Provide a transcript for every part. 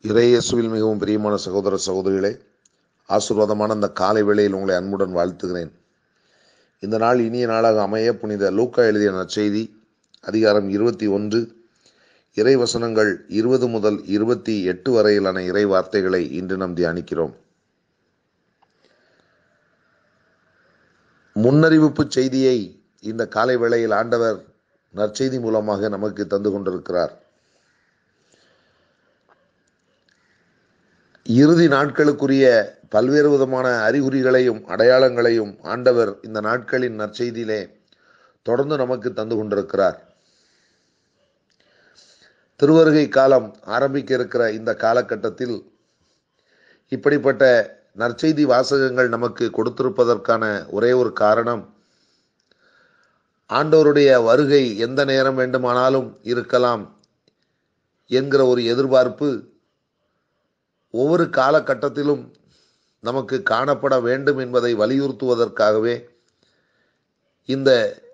இறையேசுவில் மிகவும் பிரியமான சகோதர சகோதரிகளே ஆசீர்வாதமான இந்த காலை வேளையில் உங்களை அன்புடன் வாழ்த்துகிறேன் இந்த நாள் இனிய நாளாக அமைய புனித லூக்கா எழுதிய நற்செய்தி அதிகாரம் இருபத்தி ஒன்று இறை வசனங்கள் இருபது முதல் இருபத்தி எட்டு வரையிலான இறை வார்த்தைகளை இன்று நாம் தியானிக்கிறோம் முன்னறிவிப்பு செய்தியை இந்த காலை வேளையில் ஆண்டவர் நற்செய்தி மூலமாக நமக்கு தந்து கொண்டிருக்கிறார் இறுதி நாட்களுக்குரிய பல்வேறு விதமான அறிகுறிகளையும் அடையாளங்களையும் ஆண்டவர் இந்த நாட்களின் நற்செய்தியிலே தொடர்ந்து நமக்கு தந்து கொண்டிருக்கிறார் திருவருகை காலம் ஆரம்பிக்க இருக்கிற இந்த காலகட்டத்தில் இப்படிப்பட்ட நற்செய்தி வாசகங்கள் நமக்கு கொடுத்திருப்பதற்கான ஒரே ஒரு காரணம் ஆண்டவருடைய வருகை எந்த நேரம் வேண்டுமானாலும் இருக்கலாம் என்கிற ஒரு எதிர்பார்ப்பு ஒவ்வொரு காலகட்டத்திலும் நமக்கு காணப்பட வேண்டும் என்பதை வலியுறுத்துவதற்காகவே இந்த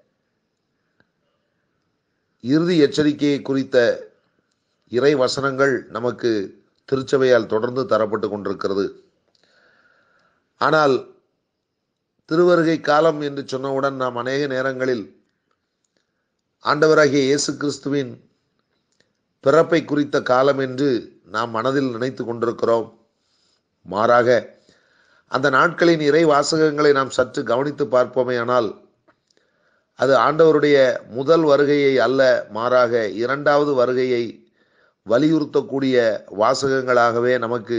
இறுதி எச்சரிக்கையை குறித்த இறை வசனங்கள் நமக்கு திருச்சபையால் தொடர்ந்து தரப்பட்டு கொண்டிருக்கிறது ஆனால் திருவருகை காலம் என்று சொன்னவுடன் நாம் அநேக நேரங்களில் ஆண்டவராகிய இயேசு கிறிஸ்துவின் பிறப்பை குறித்த காலம் என்று நாம் மனதில் நினைத்து கொண்டிருக்கிறோம் மாறாக அந்த நாட்களின் இறை வாசகங்களை நாம் சற்று கவனித்து பார்ப்போமே ஆனால் அது ஆண்டவருடைய முதல் வருகையை அல்ல மாறாக இரண்டாவது வருகையை வலியுறுத்தக்கூடிய வாசகங்களாகவே நமக்கு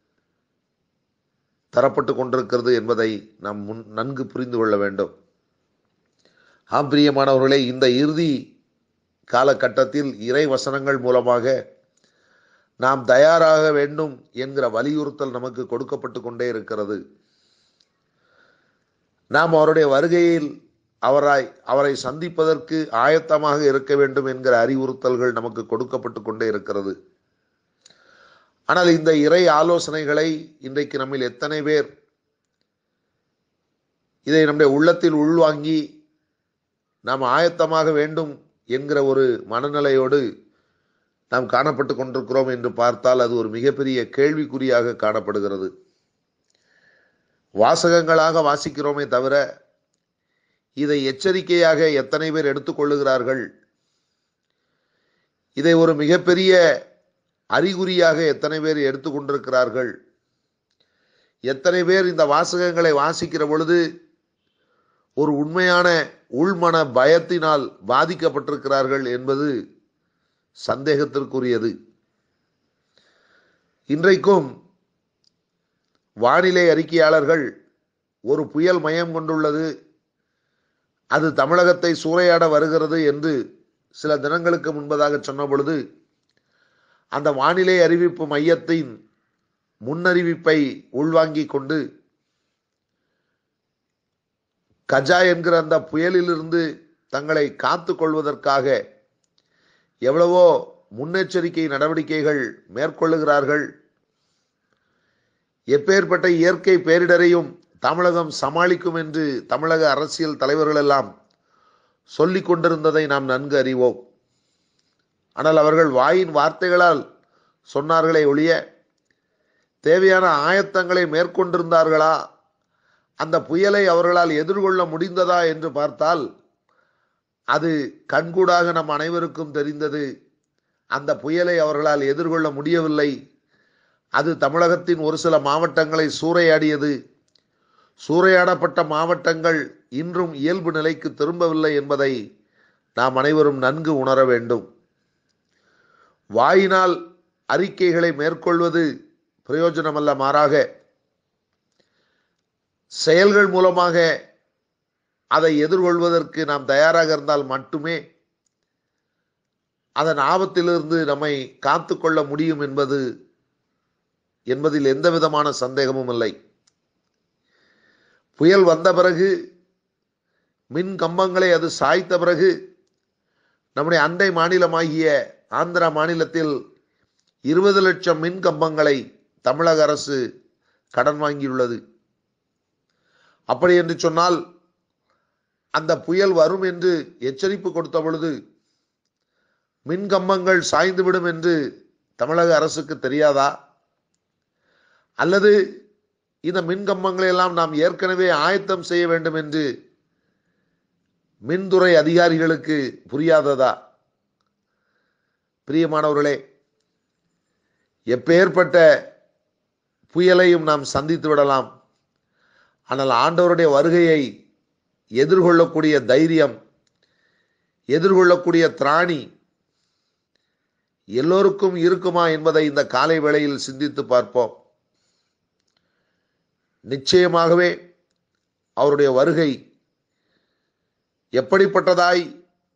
தரப்பட்டு கொண்டிருக்கிறது என்பதை நாம் முன் நன்கு புரிந்து கொள்ள வேண்டும் ஆம் பிரியமானவர்களே இந்த இறுதி காலகட்டத்தில் இறை வசனங்கள் மூலமாக நாம் தயாராக வேண்டும் என்கிற வலியுறுத்தல் நமக்கு கொடுக்கப்பட்டு கொண்டே இருக்கிறது நாம் அவருடைய வருகையில் அவராய் அவரை சந்திப்பதற்கு ஆயத்தமாக இருக்க வேண்டும் என்கிற அறிவுறுத்தல்கள் நமக்கு கொடுக்கப்பட்டு கொண்டே இருக்கிறது ஆனால் இந்த இறை ஆலோசனைகளை இன்றைக்கு நம்மில் எத்தனை பேர் இதை நம்முடைய உள்ளத்தில் உள்வாங்கி நாம் ஆயத்தமாக வேண்டும் என்கிற ஒரு மனநிலையோடு நாம் காணப்பட்டு கொண்டிருக்கிறோம் என்று பார்த்தால் அது ஒரு மிகப்பெரிய கேள்விக்குறியாக காணப்படுகிறது வாசகங்களாக வாசிக்கிறோமே தவிர இதை எச்சரிக்கையாக எத்தனை பேர் எடுத்துக்கொள்ளுகிறார்கள் இதை ஒரு மிகப்பெரிய அறிகுறியாக எத்தனை பேர் எடுத்துக்கொண்டிருக்கிறார்கள் எத்தனை பேர் இந்த வாசகங்களை வாசிக்கிற பொழுது ஒரு உண்மையான உள்மன பயத்தினால் பாதிக்கப்பட்டிருக்கிறார்கள் என்பது சந்தேகத்திற்குரியது இன்றைக்கும் வானிலை அறிக்கையாளர்கள் ஒரு புயல் மையம் கொண்டுள்ளது அது தமிழகத்தை சூறையாட வருகிறது என்று சில தினங்களுக்கு முன்பதாக சொன்ன பொழுது அந்த வானிலை அறிவிப்பு மையத்தின் முன்னறிவிப்பை உள்வாங்கிக் கொண்டு கஜா என்கிற அந்த புயலிலிருந்து தங்களை காத்து கொள்வதற்காக எவ்வளவோ முன்னெச்சரிக்கை நடவடிக்கைகள் மேற்கொள்ளுகிறார்கள் எப்பேற்பட்ட இயற்கை பேரிடரையும் தமிழகம் சமாளிக்கும் என்று தமிழக அரசியல் தலைவர்கள் எல்லாம் சொல்லிக் கொண்டிருந்ததை நாம் நன்கு அறிவோம் ஆனால் அவர்கள் வாயின் வார்த்தைகளால் சொன்னார்களே ஒழிய தேவையான ஆயத்தங்களை மேற்கொண்டிருந்தார்களா அந்த புயலை அவர்களால் எதிர்கொள்ள முடிந்ததா என்று பார்த்தால் அது கண்கூடாக நம் அனைவருக்கும் தெரிந்தது அந்த புயலை அவர்களால் எதிர்கொள்ள முடியவில்லை அது தமிழகத்தின் ஒரு சில மாவட்டங்களை சூறையாடியது சூறையாடப்பட்ட மாவட்டங்கள் இன்றும் இயல்பு நிலைக்கு திரும்பவில்லை என்பதை நாம் அனைவரும் நன்கு உணர வேண்டும் வாயினால் அறிக்கைகளை மேற்கொள்வது பிரயோஜனமல்ல மாறாக செயல்கள் மூலமாக அதை எதிர்கொள்வதற்கு நாம் தயாராக இருந்தால் மட்டுமே அதன் ஆபத்திலிருந்து நம்மை காத்து கொள்ள முடியும் என்பது என்பதில் எந்த விதமான சந்தேகமும் இல்லை புயல் வந்த பிறகு மின் கம்பங்களை அது சாய்த்த பிறகு நம்முடைய அண்டை மாநிலமாகிய ஆந்திரா மாநிலத்தில் இருபது லட்சம் மின் கம்பங்களை தமிழக அரசு கடன் வாங்கியுள்ளது அப்படி என்று சொன்னால் அந்த புயல் வரும் என்று எச்சரிப்பு கொடுத்த பொழுது மின் கம்பங்கள் சாய்ந்துவிடும் என்று தமிழக அரசுக்கு தெரியாதா அல்லது இந்த மின்கம்பங்களை எல்லாம் நாம் ஏற்கனவே ஆயத்தம் செய்ய வேண்டும் என்று மின்துறை அதிகாரிகளுக்கு புரியாததா பிரியமானவர்களே எப்பேற்பட்ட புயலையும் நாம் சந்தித்து விடலாம் ஆனால் ஆண்டவருடைய வருகையை எதிர்கொள்ளக்கூடிய தைரியம் எதிர்கொள்ளக்கூடிய திராணி எல்லோருக்கும் இருக்குமா என்பதை இந்த காலை வேளையில் சிந்தித்து பார்ப்போம் நிச்சயமாகவே அவருடைய வருகை எப்படிப்பட்டதாய்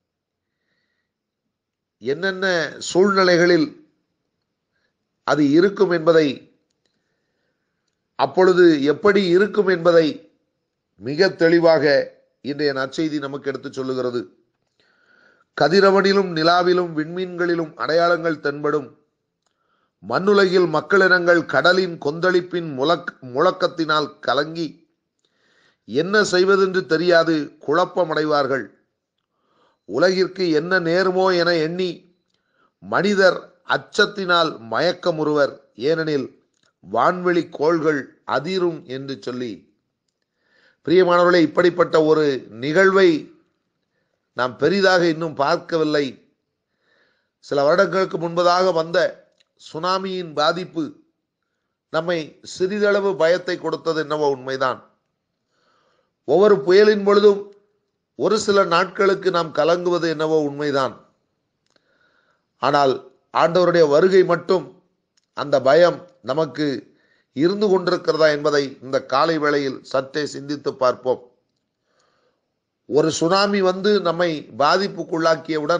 என்னென்ன சூழ்நிலைகளில் அது இருக்கும் என்பதை அப்பொழுது எப்படி இருக்கும் என்பதை மிக தெளிவாக இன்றைய நற்செய்தி நமக்கு எடுத்துச் சொல்லுகிறது கதிரவனிலும் நிலாவிலும் விண்மீன்களிலும் அடையாளங்கள் தென்படும் மண்ணுலகில் மக்களினங்கள் கடலின் கொந்தளிப்பின் முழக் முழக்கத்தினால் கலங்கி என்ன செய்வதென்று தெரியாது குழப்பமடைவார்கள் உலகிற்கு என்ன நேருமோ என எண்ணி மனிதர் அச்சத்தினால் மயக்கமுறுவர் ஏனெனில் வான்வெளி கோள்கள் அதிரும் என்று சொல்லி பிரியமானவர்களே இப்படிப்பட்ட ஒரு நிகழ்வை நாம் பெரிதாக இன்னும் பார்க்கவில்லை சில வருடங்களுக்கு முன்பதாக வந்த சுனாமியின் பாதிப்பு நம்மை சிறிதளவு பயத்தை கொடுத்தது என்னவோ உண்மைதான் ஒவ்வொரு புயலின் பொழுதும் ஒரு சில நாட்களுக்கு நாம் கலங்குவது என்னவோ உண்மைதான் ஆனால் ஆண்டவருடைய வருகை மட்டும் அந்த பயம் நமக்கு இருந்து கொண்டிருக்கிறதா என்பதை இந்த காலை வேளையில் சற்றே சிந்தித்து பார்ப்போம் ஒரு சுனாமி வந்து நம்மை பாதிப்புக்குள்ளாக்கியவுடன்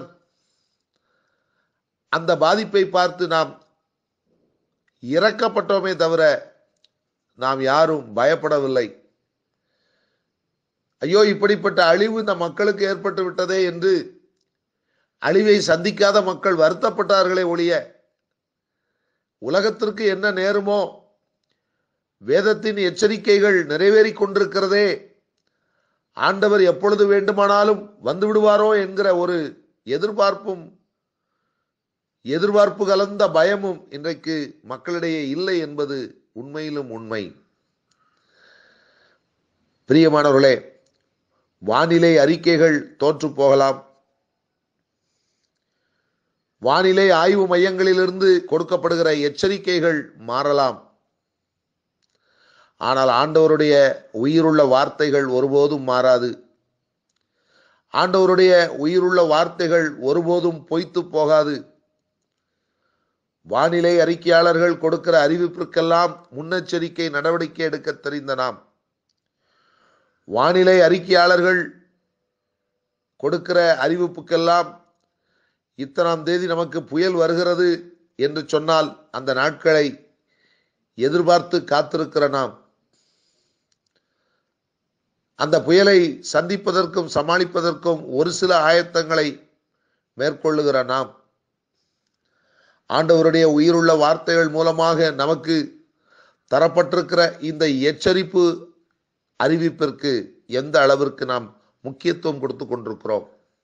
அந்த பாதிப்பை பார்த்து நாம் இறக்கப்பட்டோமே தவிர நாம் யாரும் பயப்படவில்லை ஐயோ இப்படிப்பட்ட அழிவு இந்த மக்களுக்கு ஏற்பட்டு விட்டதே என்று அழிவை சந்திக்காத மக்கள் வருத்தப்பட்டார்களே ஒழிய உலகத்திற்கு என்ன நேருமோ வேதத்தின் எச்சரிக்கைகள் நிறைவேறி கொண்டிருக்கிறதே ஆண்டவர் எப்பொழுது வேண்டுமானாலும் வந்து விடுவாரோ என்கிற ஒரு எதிர்பார்ப்பும் எதிர்பார்ப்பு கலந்த பயமும் இன்றைக்கு மக்களிடையே இல்லை என்பது உண்மையிலும் உண்மை பிரியமானவர்களே வானிலை அறிக்கைகள் தோற்று போகலாம் வானிலை ஆய்வு மையங்களிலிருந்து கொடுக்கப்படுகிற எச்சரிக்கைகள் மாறலாம் ஆனால் ஆண்டவருடைய உயிருள்ள வார்த்தைகள் ஒருபோதும் மாறாது ஆண்டவருடைய உயிருள்ள வார்த்தைகள் ஒருபோதும் பொய்த்து போகாது வானிலை அறிக்கையாளர்கள் கொடுக்கிற அறிவிப்பிற்கெல்லாம் முன்னெச்சரிக்கை நடவடிக்கை எடுக்க தெரிந்த நாம் வானிலை அறிக்கையாளர்கள் கொடுக்கிற அறிவிப்புக்கெல்லாம் இத்தனாம் தேதி நமக்கு புயல் வருகிறது என்று சொன்னால் அந்த நாட்களை எதிர்பார்த்து காத்திருக்கிற நாம் அந்த புயலை சந்திப்பதற்கும் சமாளிப்பதற்கும் ஒரு சில ஆயத்தங்களை மேற்கொள்ளுகிற நாம் ஆண்டவருடைய உயிருள்ள வார்த்தைகள் மூலமாக நமக்கு தரப்பட்டிருக்கிற இந்த எச்சரிப்பு அறிவிப்பிற்கு எந்த அளவிற்கு நாம் முக்கியத்துவம் கொடுத்து கொண்டிருக்கிறோம்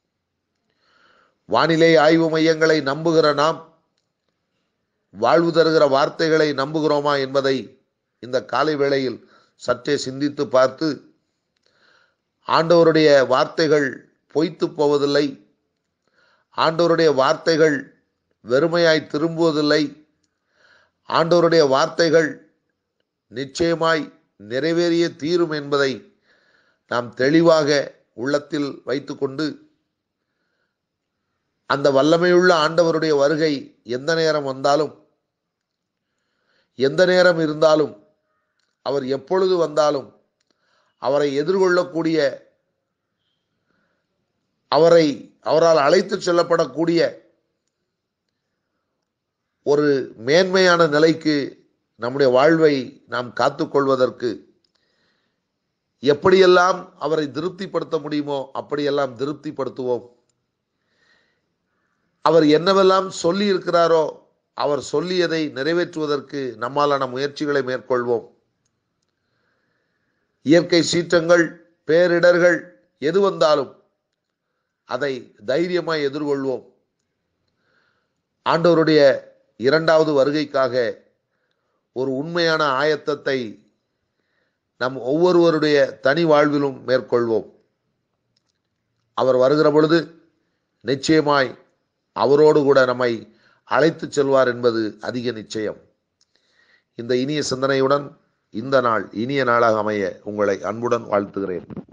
வானிலை ஆய்வு மையங்களை நம்புகிற நாம் வாழ்வு தருகிற வார்த்தைகளை நம்புகிறோமா என்பதை இந்த காலை வேளையில் சற்றே சிந்தித்து பார்த்து ஆண்டவருடைய வார்த்தைகள் பொய்த்து போவதில்லை ஆண்டவருடைய வார்த்தைகள் வெறுமையாய் திரும்புவதில்லை ஆண்டவருடைய வார்த்தைகள் நிச்சயமாய் நிறைவேறிய தீரும் என்பதை நாம் தெளிவாக உள்ளத்தில் வைத்துக்கொண்டு அந்த வல்லமையுள்ள ஆண்டவருடைய வருகை எந்த நேரம் வந்தாலும் எந்த நேரம் இருந்தாலும் அவர் எப்பொழுது வந்தாலும் அவரை எதிர்கொள்ளக்கூடிய அவரை அவரால் அழைத்து செல்லப்படக்கூடிய ஒரு மேன்மையான நிலைக்கு நம்முடைய வாழ்வை நாம் காத்துக்கொள்வதற்கு எப்படியெல்லாம் அவரை திருப்திப்படுத்த முடியுமோ அப்படியெல்லாம் திருப்திப்படுத்துவோம் அவர் என்னவெல்லாம் சொல்லி இருக்கிறாரோ அவர் சொல்லியதை நிறைவேற்றுவதற்கு நம்மாலான முயற்சிகளை மேற்கொள்வோம் இயற்கை சீற்றங்கள் பேரிடர்கள் எது வந்தாலும் அதை தைரியமாய் எதிர்கொள்வோம் ஆண்டவருடைய இரண்டாவது வருகைக்காக ஒரு உண்மையான ஆயத்தத்தை நம் ஒவ்வொருவருடைய தனி வாழ்விலும் மேற்கொள்வோம் அவர் வருகிற பொழுது நிச்சயமாய் அவரோடு கூட நம்மை அழைத்துச் செல்வார் என்பது அதிக நிச்சயம் இந்த இனிய சிந்தனையுடன் இந்த நாள் இனிய நாளாக அமைய உங்களை அன்புடன் வாழ்த்துகிறேன்